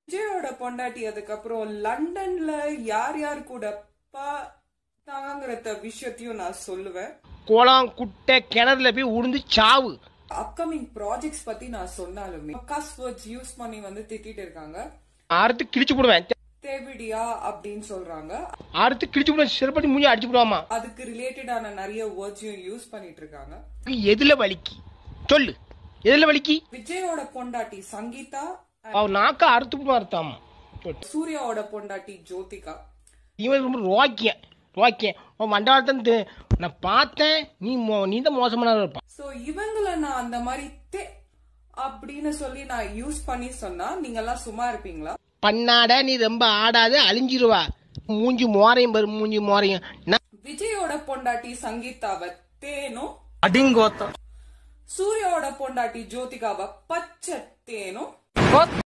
விஜயோட பொண்டாட்டி அதுக்கப்புறம் லண்டன்ல யார் யார் கூட தாங்கிறத விஷயத்தையும் நான் சொல்லுவேன் குளம் குட்டை கிணறுல போய் உளுந்து சாவு அப்கமிங் ப்ராஜெக்ட்ஸ் பத்தி நான் சொன்னாலுமே கஸ் வேர்ட்ஸ் யூஸ் பண்ணி வந்து திட்டிட்டு இருக்காங்க அறுத்து கிழிச்சு போடுவேன் தேவிடியா அப்படின்னு சொல்றாங்க அறுத்து கிழிச்சு போடுவேன் சிறப்படி மூஞ்சி அடிச்சு போடுவாமா அதுக்கு ரிலேட்டடான நிறைய வேர்ட்ஸையும் யூஸ் பண்ணிட்டு இருக்காங்க எதுல வலிக்கு சொல்லு எதுல வலிக்கு விஜயோட பொண்டாட்டி சங்கீதா அவ நாக்க அறுத்து போடுவா அறுத்தாமா சொல்லு. சூர்யாவோட பொண்டாட்டி ஜோதிகா இவன் ரொம்ப ரோக்கியன் ரோக்கியன் உன் மண்டாளத்தை நான் பார்த்தேன் நீ மோ- நீ தான் மோசமான இருப்பான் சோ இவங்கள நான் அந்த மாதிரி தே அப்படின்னு சொல்லி நான் யூஸ் பண்ணி சொன்னா நீங்க எல்லாம் சும்மா இருப்பீங்களா பண்ணாட நீ ரொம்ப ஆடாத அழிஞ்சிருவா மூஞ்சி மோரையும் பாரு மூஞ்சி மோரையும் நான் விஜயோட பொண்டாட்டி சங்கீதாவை தேனும் அடிங்கோத்தம் சூர்யாவோட பொண்டாட்டி ஜோதிகாவை பச்சை தேனும்